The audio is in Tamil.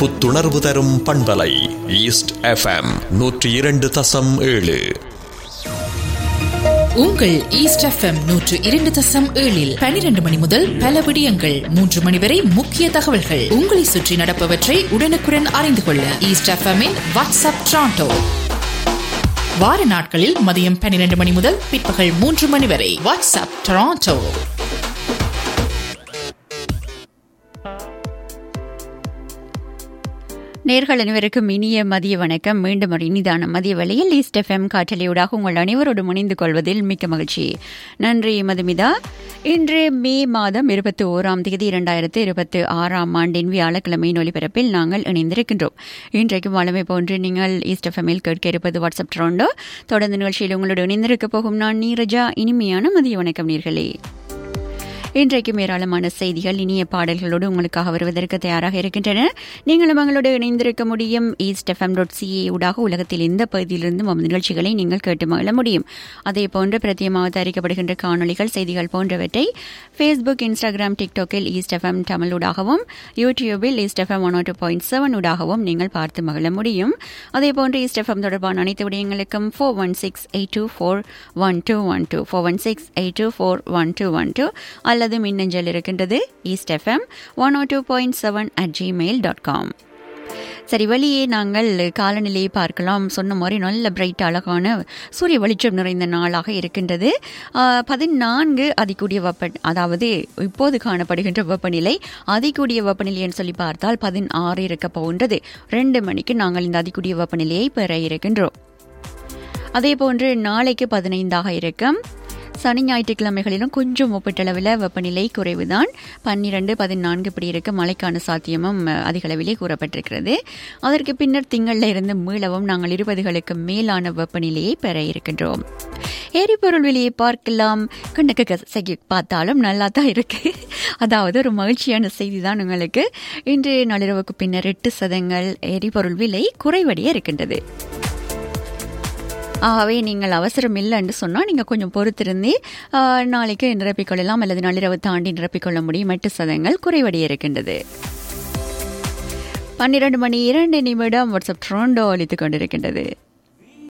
புத்துணர்வு தரும் பண்பலை ஈஸ்ட் எஃப்எம் நூற்றி இரண்டு தசம் ஏழு உங்கள் ஈஸ்ட் எஃப்எம் நூற்று இரண்டு தசம் ஏழில் பனிரெண்டு மணி முதல் பல விடயங்கள் மூன்று மணி வரை முக்கிய தகவல்கள் உங்களை சுற்றி நடப்பவற்றை உடனுக்குடன் அறிந்து கொள்ள ஈஸ்ட் எஃப்எம்மின் வாட்ஸ்அப் ட்ராண்டோ வார நாட்களில் மதியம் பன்னிரண்டு மணி முதல் பிற்பகல் மூன்று மணி வரை வாட்ஸ்அப் டொராண்டோ நேர்கள் அனைவருக்கும் இனிய மதிய வணக்கம் மீண்டும் ஒரு இனிதான மதிய வேளையில் ஈஸ்ட் எஃப்எம் காற்றலையூடாக உங்கள் அனைவரோடு முனைந்து கொள்வதில் மிக்க மகிழ்ச்சி நன்றி மதுமிதா இன்று மே மாதம் இருபத்தி ஓராம் தேதி இரண்டாயிரத்து இருபத்தி ஆறாம் ஆண்டின் வியாழக்கிழமையின் ஒலிபரப்பில் நாங்கள் இணைந்திருக்கின்றோம் இன்றைக்கும் வளமை போன்று நீங்கள் ஈஸ்ட் எஃப்எம்மில் கேட்க இருப்பது வாட்ஸ்அப் ட்ரோண்டோ தொடர்ந்து நிகழ்ச்சியில் உங்களோடு இணைந்திருக்க போகும் நான் நீரஜா இனிமையான மதிய வணக்கம் நீர்களே இன்றைக்கும் ஏராளமான செய்திகள் இனிய பாடல்களோடு உங்களுக்காக வருவதற்கு தயாராக இருக்கின்றன நீங்களும் எங்களோடு இணைந்திருக்க முடியும் ஈஸ்ட் எஃப்எம் டாட் சிஏ ஊடாக உலகத்தில் எந்த பகுதியிலிருந்தும் நமது நிகழ்ச்சிகளை நீங்கள் கேட்டு மகிழ முடியும் அதே போன்று பிரத்தியமாக தயாரிக்கப்படுகின்ற காணொலிகள் செய்திகள் போன்றவற்றை ஃபேஸ்புக் இன்ஸ்டாகிராம் டிக்டாக்கில் ஈஸ்ட் எஃப்எம் தமிழ் ஊடாகவும் யூடியூபில் east FM one two point seven ஊடாகவும் நீங்கள் பார்த்து மகிழ முடியும் அதே போன்று ஈஸ்ட் எஃப்எம் தொடர்பான அனைத்து விடயங்களுக்கும் four one six eight two four one two one two four one six eight two four one two one two அல்லது மின்னஞ்சல் இருக்கின்றது east FM one O two point seven at Gmail dot com சரி வெளியே நாங்கள் காலநிலையை பார்க்கலாம் சொன்ன மாதிரி நல்ல பிரைட் அழகான சூரிய வெளிச்சம் நிறைந்த நாளாக இருக்கின்றது பதினான்கு அதிகூடிய வெப்ப அதாவது இப்போது காணப்படுகின்ற வெப்பநிலை அதிகூடிய வெப்பநிலைன்னு சொல்லி பார்த்தால் பதினாறு இருக்க போகின்றது ரெண்டு மணிக்கு நாங்கள் இந்த அதிகூடிய வெப்பநிலையை பெற இருக்கின்றோம் அதே போன்று நாளைக்கு பதினைந்தாக இருக்கும் சனி ஞாயிற்றுக்கிழமைகளிலும் கொஞ்சம் ஒப்பீட்டளவில் வெப்பநிலை குறைவுதான் பன்னிரண்டு பதினான்கு இப்படி இருக்க மழைக்கான சாத்தியமும் அதிக அளவிலே கூறப்பட்டிருக்கிறது அதற்கு பின்னர் திங்களில் இருந்து மீளவும் நாங்கள் இருபதுகளுக்கு மேலான வெப்பநிலையை பெற இருக்கின்றோம் எரிபொருள் விலையை பார்க்கலாம் கண்ணுக்கு கசக்கி பார்த்தாலும் நல்லா தான் இருக்கு அதாவது ஒரு மகிழ்ச்சியான செய்தி தான் உங்களுக்கு இன்று நள்ளிரவுக்கு பின்னர் எட்டு சதங்கள் எரிபொருள் விலை குறைவடைய இருக்கின்றது ஆகவே நீங்கள் அவசரம் இல்லைன்னு சொன்னால் நீங்கள் கொஞ்சம் பொறுத்திருந்தே நாளைக்கு நிரப்பிக்கொள்ளலாம் அல்லது நள்ளிரவு தாண்டி நிரப்பிக்கொள்ள முடியும் எட்டு சதங்கள் குறைவடைய இருக்கின்றது பன்னிரண்டு மணி இரண்டு நிமிடம் வாட்ஸ்அப் ட்ரோண்டோ அளித்துக் கொண்டிருக்கின்றது